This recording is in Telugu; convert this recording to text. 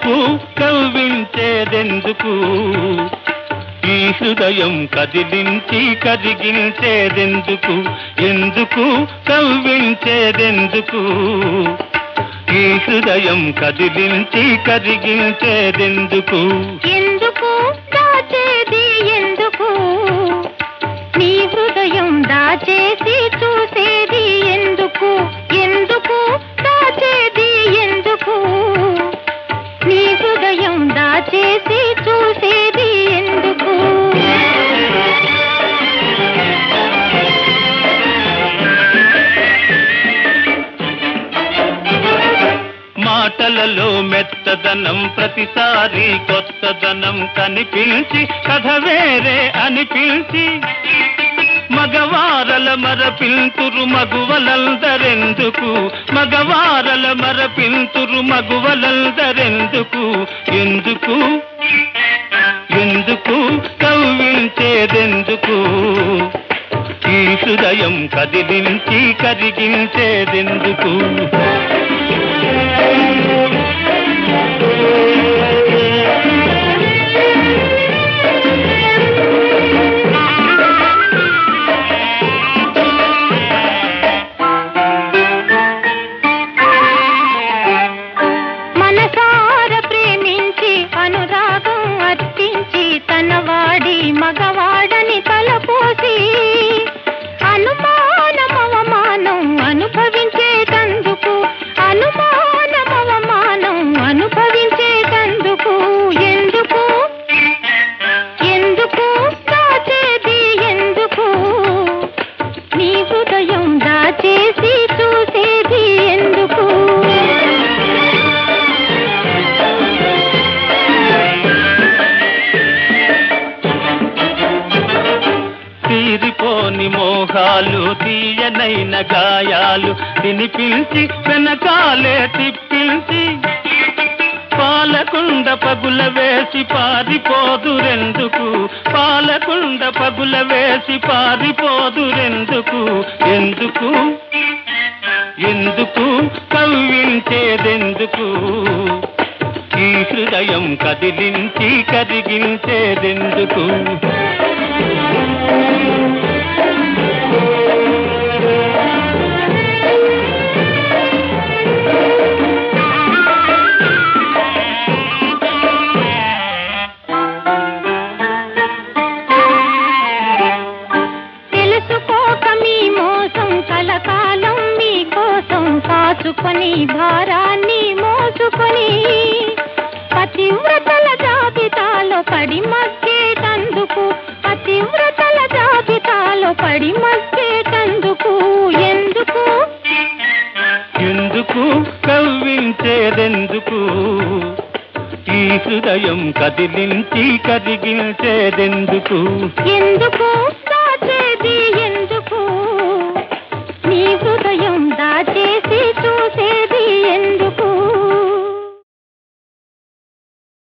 ఎందుకు కవ్వించేదెందుకు ఈ హృదయం కదిలించి కరిగించేదెందుకు ఎందుకు కవ్వించేదెందుకు ఈ హృదయం కదిలించి కరిగించేదెందుకు ఎందుకు దాచేది ఎందుకు నీ హృదయం దాచేసి చూసేది ఎందుకు ఎందుకు దాచేది ఎందుకు నీ హృదయం దాచేసి చూసేది ఎందుకు మాటలలో మెత్తదనం ప్రతిసారి కొత్తదనం కనిపించి కథ వేరే అనిపించి మగవారల మరపింతురు మగువలందరెందుకు మగవారల మరపింతురు మగువలందరెందుకు ఎందుకు ఎందుకు కవ్వించేదెందుకు ఈ హృదయం కదిలించి కరిగించేదెందుకు మనసార ప్రేమించి అనురాగం అర్పించి తన వాడి మగవాడని తలపోసి అనుమానం అవమానం అనుభవించేటందుకు అనుమానం అవమానం అనుభవించేటందుకు ఎందుకు ఎందుకు దాచేది ఎందుకు నీ హృదయం దాచేసి చూసేది ఎందుకు తీరిపోని మోహాలు తీయనైన గాయాలు తినిపించి వెనకాలే తిప్పించి పాలకుండ పగుల వేసి పారిపోదురెందుకు పాలకుండ పగుల వేసి పారిపోదురెందుకు ఎందుకు ఎందుకు కవ్వించేదెందుకు ఈ హృదయం కదిలించి కరిగించేదెందుకు తెలుసుకోక మీ మోసం కలకాలం మీ కోసం కాచుకొని భారాన్ని మోసుకొని పతివ్రతల జాబితాలో పడి మగ్గేటందుకు పతివ్రతల జాబితాలో పడి మగ్గేటందుకు ఎందుకు ఎందుకు కవ్వించేదెందుకు ఈ హృదయం కదిలించి కరిగించేదెందుకు ఎందుకు దాచేది